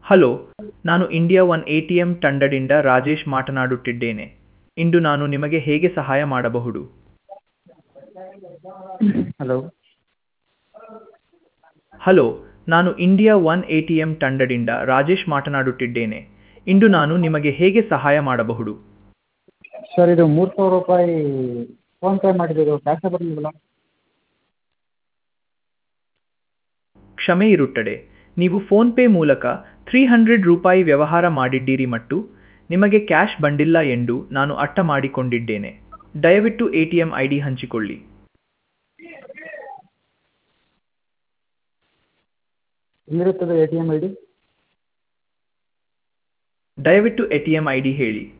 hello ನಾನು India one A T M ತಂಡದಿಂದ ರಾಜೇಶ್ ಮಾತನಾಡುತ್ತಿದ್ದೇನೆ ಇಂದು ನಾನು ನಿಮಗೆ ಹೇಗೆ ಸಹಾಯ ಮಾಡಬಹುದು ಹಲೋ ಹಲೋ ನಾನು India one A T M ತಂಡದಿಂದ ರಾಜೇಶ್ ಮಾತನಾಡುತ್ತಿದ್ದೇನೆ ಇಂದು ನಾನು ನಿಮಗೆ ಹೇಗೆ ಸಹಾಯ ಮಾಡಬಹುದು ಸರ್ ಇದು ಮೂರು ಸಾವಿರ ರೂಪಾಯಿ ಫೋನ್ಪೇ ಮಾಡಿದ್ದು ಕ್ಯಾಶೇ ಬರಲಿಲ್ಲಲ್ಲ ಕ್ಷಮೆ ಇರುತ್ತದೆ ನೀವು ಫೋನ್ಪೇ ಮೂಲಕ ತ್ರೀ ಹಂಡ್ರೆಡ್ ರೂಪಾಯಿ ವ್ಯವಹಾರ ಮಾಡಿದ್ದೀರಿ ಮತ್ತು ನಿಮಗೆ ಕ್ಯಾಶ್ ಬಂದಿಲ್ಲ ಎಂದು ನಾನು ಅರ್ಥ ಮಾಡಿಕೊಂಡಿದ್ದೇನೆ ದಯವಿಟ್ಟು A T M I D ಹಂಚಿಕೊಳ್ಳಿ ಎಲ್ಲಿರುತ್ತದೆ A T M I D ದಯವಿಟ್ಟು A T M I D ಹೇಳಿ